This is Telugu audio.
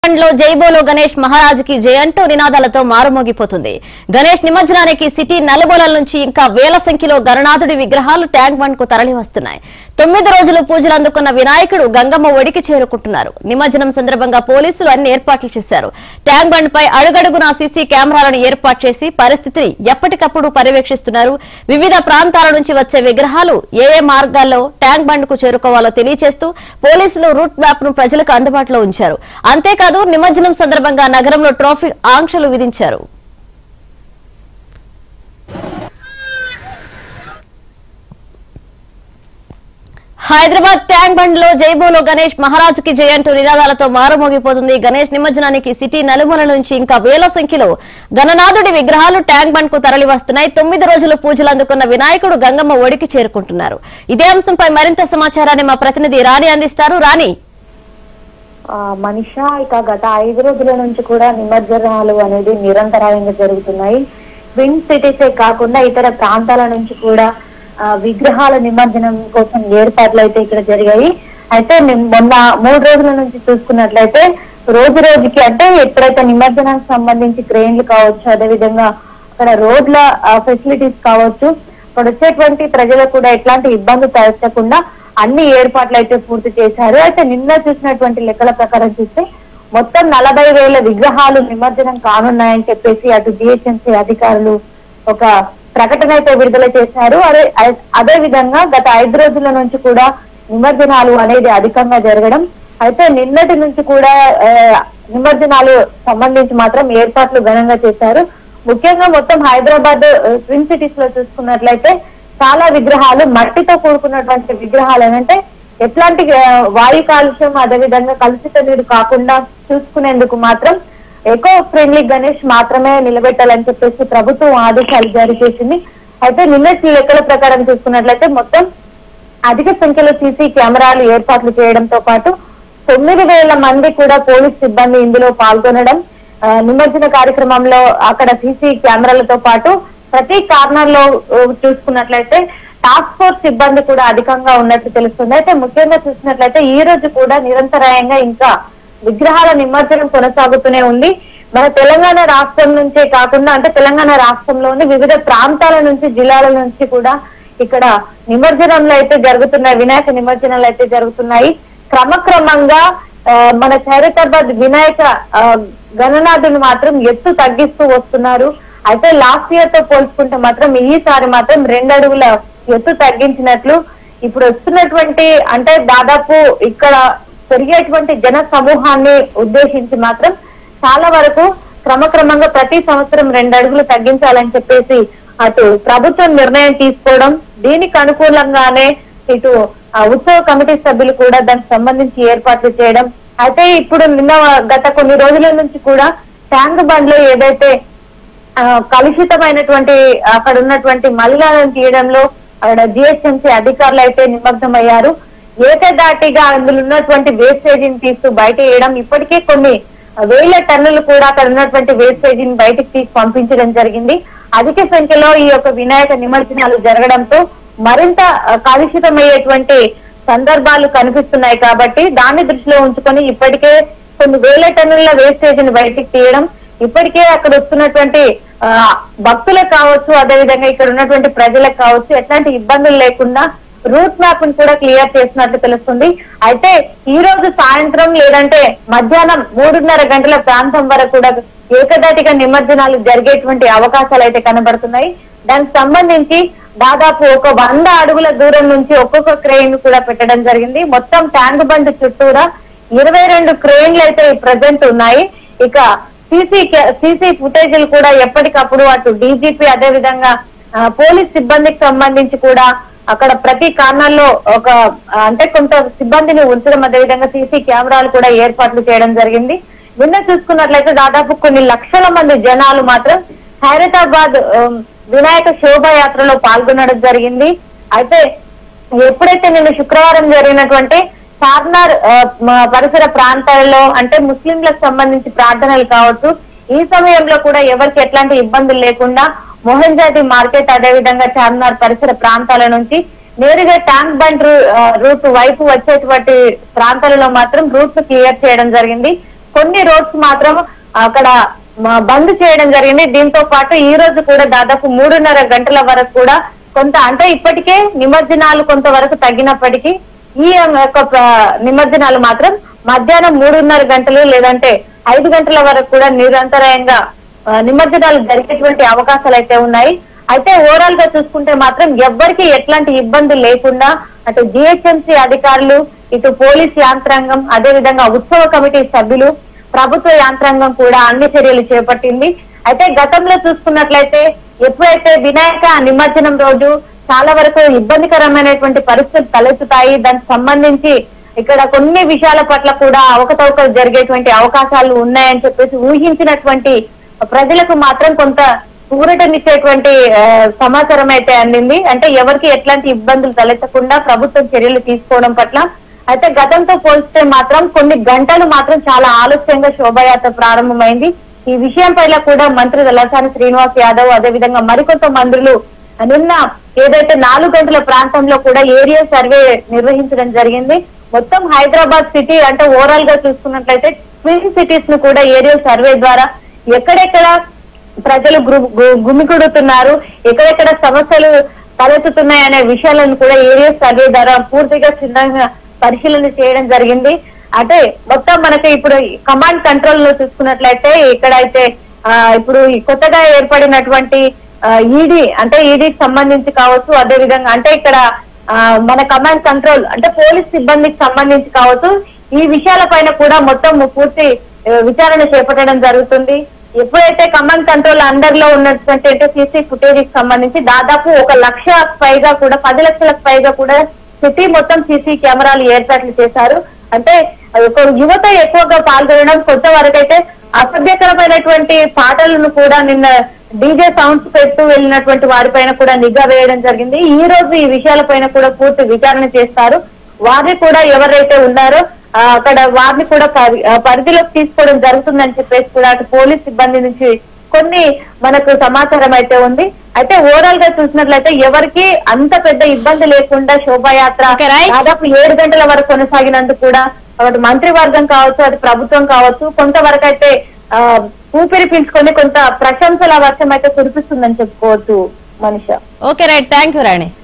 లో జైబోలో గణేష్ మహారాజ్ కి జై అంటూ నినాదాలతో మారుమోగిపోతుంది గణేష్ నిమజ్జనానికి సిటీ నలుమూలల నుంచి ఇంకా వేల సంఖ్యలో గణనాథుడి విగ్రహాలు ట్యాంక్ బండ్ కు తరలి వస్తున్నాయి తొమ్మిది రోజులు పూజలు అందుకున్న వినాయకుడు గంగమ్మ ఒడికి చేరుకుంటున్నారు నిమజ్జనం సందర్భంగా పోలీసులు అన్ని ఏర్పాట్లు చేశారు ట్యాంక్ బండ్ పై అడుగడుగునా సీసీ కెమెరాలను ఏర్పాటు చేసి పరిస్థితిని ఎప్పటికప్పుడు పర్యవేక్షిస్తున్నారు వివిధ ప్రాంతాల నుంచి వచ్చే విగ్రహాలు ఏ ఏ మార్గాల్లో ట్యాంక్ బండ్ కు చేరుకోవాలో తెలియజేస్తూ పోలీసులు రూట్ మ్యాప్ ను ప్రజలకు అందుబాటులో ఉంచారు అంతేకాదు నిమజ్జనం సందర్భంగా నగరంలో ట్రాఫిక్ ఆంక్షలు విధించారు హైదరాబాద్ ట్యాంక్ బండ్ లో జైబోలో గణేష్ మహారాజ్ కి జై అంటూ నినాదాలతో మారుమోగిపోతుంది గణేష్ నిమజ్జనానికి సిటీ నలుమూల నుంచి ఇంకా వేల సంఖ్యలో గణనాథుడి విగ్రహాలు ట్యాంక్ బండ్ కు తరలి వస్తున్నాయి తొమ్మిది రోజులు పూజలు అందుకున్న వినాయకుడు గంగమ్మ ఒడికి చేరుకుంటున్నారు ఇదే అంశంపై మరింత సమాచారాన్ని మా ప్రతినిధి రాణి అందిస్తారు రాణి ఆ, మనిష ఇక గత ఐదు రోజుల నుంచి కూడా నిమజ్జనాలు అనేది నిరంతరాయంగా జరుగుతున్నాయి ట్విన్ సిటీసే కాకుండా ఇతర ప్రాంతాల నుంచి కూడా ఆ, విగ్రహాల నిమజ్జనం కోసం ఏర్పాట్లు అయితే ఇక్కడ జరిగాయి అయితే నిమ్- మొన్న మూడు రోజుల నుంచి చూసుకున్నట్లయితే రోజు రోజుకి అంటే ఎప్పుడైతే నిమజ్జనానికి సంబంధించి క్రెయిన్లు కావచ్చు అదేవిధంగా అక్కడ రోడ్ల ఫెసిలిటీస్ కావచ్చు అక్కడ వచ్చేటువంటి ప్రజలకు కూడా ఎట్లాంటి ఇబ్బంది తలెత్తకుండా అన్ని ఏర్పాట్లు అయితే పూర్తి చేశారు అయితే నిన్న చూసినటువంటి లెక్కల ప్రకారం చూస్తే మొత్తం నలభై వేల విగ్రహాలు నిమజ్జనం కానున్నాయని చెప్పేసి అటు జిహెచ్ఎంసీ అధికారులు ఒక ప్రకటన అయితే విడుదల చేశారు అదే అదే విధంగా గత ఐదు రోజుల నుంచి కూడా నిమజ్జనాలు అనేది అధికంగా జరగడం అయితే నిన్నటి నుంచి కూడా ఆ, నిమజ్జనాలు సంబంధించి మాత్రం ఏర్పాట్లు ఘనంగా చేశారు ముఖ్యంగా మొత్తం హైదరాబాద్ ఆ, ట్విన్ సిటీస్ లో చూసుకున్నట్లయితే చాలా విగ్రహాలు మట్టితో కూడుకున్నటువంటి విగ్రహాలు అంటే ఎట్లాంటి ఆ, వాయు కాలుష్యం అదేవిధంగా కలుషిత నీరు కాకుండా చూసుకునేందుకు మాత్రం ఎకో ఫ్రెండ్లీ గణేష్ మాత్రమే నిలబెట్టాలని చెప్పేసి ప్రభుత్వం ఆదేశాలు జారీ చేసింది అయితే నిన్నటి లెక్కల ప్రకారం చూసుకున్నట్లయితే మొత్తం అధిక సంఖ్యలో సీసీ కెమెరాలు ఏర్పాట్లు చేయడంతో పాటు తొమ్మిది వేల మంది కూడా పోలీస్ సిబ్బంది ఇందులో పాల్గొనడం ఆ, నిమజ్జన కార్యక్రమంలో అక్కడ సీసీ కెమెరాలతో పాటు ప్రతి కార్నర్ లో ఆ, చూసుకున్నట్లయితే టాస్క్ ఫోర్స్ సిబ్బంది కూడా అధికంగా ఉన్నట్టు తెలుస్తుంది అయితే ముఖ్యంగా చూసినట్లయితే ఈ రోజు కూడా నిరంతరాయంగా ఇంకా విగ్రహాల నిమజ్జనం కొనసాగుతూనే ఉంది మన తెలంగాణ రాష్ట్రం నుంచే కాకుండా అంటే తెలంగాణ రాష్ట్రంలోని వివిధ ప్రాంతాల నుంచి జిల్లాల నుంచి కూడా ఇక్కడ నిమజ్జనంలో అయితే జరుగుతున్నాయి వినాయక నిమజ్జనాలు అయితే జరుగుతున్నాయి క్రమక్రమంగా ఆ, మన ఖైరతాబాద్ వినాయక ఆ, గణనాథుని మాత్రం ఎత్తు తగ్గిస్తూ వస్తున్నారు అయితే లాస్ట్ ఇయర్ తో పోల్చుకుంటే మాత్రం ఈసారి మాత్రం రెండు అడుగుల ఎత్తు తగ్గించినట్లు ఇప్పుడు వస్తున్నటువంటి అంటే దాదాపు ఇక్కడ పెరిగేటువంటి జన సమూహాన్ని ఉద్దేశించి మాత్రం చాలా వరకు క్రమక్రమంగా ప్రతి సంవత్సరం రెండు అడుగులు తగ్గించాలని చెప్పేసి అటు ప్రభుత్వం నిర్ణయం తీసుకోవడం దీనికి అనుకూలంగానే ఇటు ఆ ఉత్సవ కమిటీ సభ్యులు కూడా దానికి సంబంధించి ఏర్పాట్లు చేయడం అయితే ఇప్పుడు నిన్న గత కొన్ని రోజుల నుంచి కూడా ట్యాంక్ బండ్ లో ఏదైతే ఆ, కలుషితమైనటువంటి అక్కడ ఉన్నటువంటి మలినాలను తీయడంలో అక్కడ జిహెచ్ఎంసీ అధికారులు అయితే నిమగ్నమయ్యారు ఏకదాటిగా అందులో ఉన్నటువంటి వేస్టేజీని తీస్తూ బయట వేయడం ఇప్పటికే కొన్ని వేల టన్నులు కూడా అక్కడ ఉన్నటువంటి వేస్టేజీని బయటకు తీసి పంపించడం జరిగింది అధిక సంఖ్యలో ఈ యొక్క వినాయక నిమజ్జనాలు జరగడంతో మరింత ఆ, కలుషితమయ్యేటువంటి సందర్భాలు కనిపిస్తున్నాయి కాబట్టి దాన్ని దృష్టిలో ఉంచుకొని ఇప్పటికే కొన్ని వేల టన్నుల వేస్టేజీని బయటికి తీయడం ఇప్పటికే అక్కడ వస్తున్నటువంటి ఆ, భక్తులకు కావచ్చు అదేవిధంగా ఇక్కడ ఉన్నటువంటి ప్రజలకు కావచ్చు ఎట్లాంటి ఇబ్బందులు లేకుండా రూట్ మ్యాప్ ని కూడా క్లియర్ చేసినట్లు తెలుస్తుంది అయితే ఈ రోజు సాయంత్రం లేదంటే మధ్యాహ్నం మూడున్నర గంటల ప్రాంతం వరకు కూడా ఏకదాటిగా నిమజ్జనాలు జరిగేటువంటి అవకాశాలు అయితే కనబడుతున్నాయి దానికి సంబంధించి దాదాపు ఒక వంద అడుగుల దూరం నుంచి ఒక్కొక్క క్రెయిన్ కూడా పెట్టడం జరిగింది మొత్తం ట్యాంక్ బండ్ చుట్టూరా ఇరవై రెండు క్రెయిన్లు అయితే ప్రజెంట్ ఉన్నాయి ఇక సీసీ సీసీ ఫుటేజీలు కూడా ఎప్పటికప్పుడు అటు డీజీపీ అదే విధంగా ఆ, పోలీస్ సిబ్బందికి సంబంధించి కూడా అక్కడ ప్రతి కార్నర్లో ఒక ఆ, అంటే కొంత సిబ్బందిని ఉంచడం అదే విధంగా సీసీ కెమెరాలు కూడా ఏర్పాట్లు చేయడం జరిగింది నిన్న చూసుకున్నట్లయితే దాదాపు కొన్ని లక్షల మంది జనాలు మాత్రం హైదరాబాద్ ఉమ్, వినాయక శోభాయాత్రలో పాల్గొనడం జరిగింది అయితే ఎప్పుడైతే నిన్న శుక్రవారం జరిగినటువంటి చార్నార్ ఆ, మ- పరిసర ప్రాంతాల్లో అంటే ముస్లింలకు సంబంధించి ప్రార్థనలు కావచ్చు ఈ సమయంలో కూడా ఎవరికి ఎట్లాంటి ఇబ్బందులు లేకుండా మొహంజాది మార్కెట్ అదే విధంగా చార్మినార్ పరిసర ప్రాంతాల నుంచి నేరుగా ట్యాంక్ బండ్ రూ- ఆ, రూట్ వైపు వచ్చేటువంటి ప్రాంతాలలో మాత్రం రూట్ క్లియర్ చేయడం జరిగింది కొన్ని రోడ్స్ మాత్రం అక్కడ మ- బంద్ చేయడం జరిగింది దీంతో పాటు ఈ రోజు కూడా దాదాపు మూడున్నర గంటల వరకు కూడా కొంత అంటే ఇప్పటికే నిమజ్జనాలు కొంతవరకు తగ్గినప్పటికీ ఈ యొక్క ప్ర- నిమజ్జనాలు మాత్రం మధ్యాహ్నం మూడున్నర గంటలు లేదంటే ఐదు గంటల వరకు కూడా నిరంతరాయంగా ఆ, నిమజ్జనాలు జరిగేటువంటి అవకాశాలు అయితే ఉన్నాయి అయితే ఓవరాల్ గా చూసుకుంటే మాత్రం ఎవ్వరికి ఎట్లాంటి ఇబ్బంది లేకుండా అటు జిహెచ్ఎంసీ అధికారులు ఇటు పోలీస్ యాంత్రాంగం అదే విధంగా ఉత్సవ కమిటీ సభ్యులు ప్రభుత్వ యాంత్రాంగం కూడా అన్ని చర్యలు చేపట్టింది అయితే గతంలో చూసుకున్నట్లయితే ఎప్పుడైతే వినాయక నిమజ్జనం రోజు చాలా వరకు ఇబ్బందికరమైనటువంటి పరిస్థితులు తలెత్తుతాయి దానికి సంబంధించి ఇక్కడ కొన్ని విషయాల పట్ల కూడా అవకతవకలు జరిగేటువంటి అవకాశాలు ఉన్నాయని చెప్పేసి ఊహించినటువంటి ప్రజలకు మాత్రం కొంత ఊరటనిచ్చేటువంటి ఆ, సమాచారం అయితే అందింది అంటే ఎవరికి ఎట్లాంటి ఇబ్బందులు తలెత్తకుండా ప్రభుత్వం చర్యలు తీసుకోవడం పట్ల అయితే గతంతో పోల్చితే మాత్రం కొన్ని గంటలు మాత్రం చాలా ఆలస్యంగా శోభయాత్ర ప్రారంభమైంది ఈ విషయం పైన కూడా మంత్రి దళసాని శ్రీనివాస్ యాదవ్ అదే విధంగా మరికొంత మంత్రులు నిన్న ఏదైతే నాలుగు గంటల ప్రాంతంలో కూడా ఏరియా సర్వే నిర్వహించడం జరిగింది మొత్తం హైదరాబాద్ సిటీ అంటే ఓవరాల్ గా చూసుకున్నట్లయితే ట్విన్ సిటీస్ ను కూడా ఏరియా సర్వే ద్వారా ఎక్కడెక్కడ ప్రజలు గు- గు- గుమికూడుతున్నారు ఎక్కడెక్కడ సమస్యలు తలెత్తుతున్నాయి అనే విషయాలను కూడా ఏరియా సర్వే ద్వారా పూర్తిగా చిన్నగా పరిశీలన చేయడం జరిగింది అంటే మొత్తం మనకి ఇప్పుడు కమాండ్ కంట్రోల్ లో చూసుకున్నట్లయితే ఇక్కడైతే ఆ, ఇప్పుడు ఈ కొత్తగా ఏర్పడినటువంటి ఈడీ అంటే ఈడీకి సంబంధించి కావచ్చు అదే విధంగా అంటే ఇక్కడ ఆ, మన కమాండ్ కంట్రోల్ అంటే పోలీస్ సిబ్బందికి సంబంధించి కావచ్చు ఈ విషయాల పైన కూడా మొత్తం పూర్తి ఆ, విచారణ చేపట్టడం జరుగుతుంది ఎప్పుడైతే కమాండ్ కంట్రోల్ అండర్ లో ఉన్నటువంటి అంటే సీసీ ఫుటేజ్ కి సంబంధించి దాదాపు ఒక లక్ష పైగా కూడా పది లక్షలకు పైగా కూడా సిటీ మొత్తం సీసీ కెమెరాలు ఏర్పాట్లు చేశారు అంటే ఒక యువత ఎక్కువగా పాల్గొనడం కొంత వరకు అయితే అసభ్యకరమైనటువంటి పాటలను కూడా నిన్న డీజే సౌండ్స్ పెడుతూ వెళ్ళినటువంటి వారిపైన కూడా నిఘా వేయడం జరిగింది ఈ రోజు ఈ విషయాలపైన కూడా పూర్తి విచారణ చేస్తారు వారిని కూడా ఎవరైతే ఉన్నారో ఆ, అక్కడ వారిని కూడా పరి- ఆ, పరిధిలోకి తీసుకోవడం జరుగుతుందని చెప్పేసి కూడా అటు పోలీస్ సిబ్బంది నుంచి కొన్ని మనకు సమాచారం అయితే ఉంది అయితే ఓవరాల్ గా చూసినట్లయితే ఎవరికి అంత పెద్ద ఇబ్బంది లేకుండా శోభాయాత్ర Okay, right. దాదాపు ఏడు గంటల వరకు కొనసాగినందుకు కూడా అటు మంత్రివర్గం కావచ్చు అటు ప్రభుత్వం కావచ్చు కొంతవరకు అయితే ఆ, ఊపిరి పీల్చుకొని కొంత ప్రశంసల వర్షం అయితే కురిపిస్తుందని చెప్పుకోవచ్చు మనిష okay right thank you Rani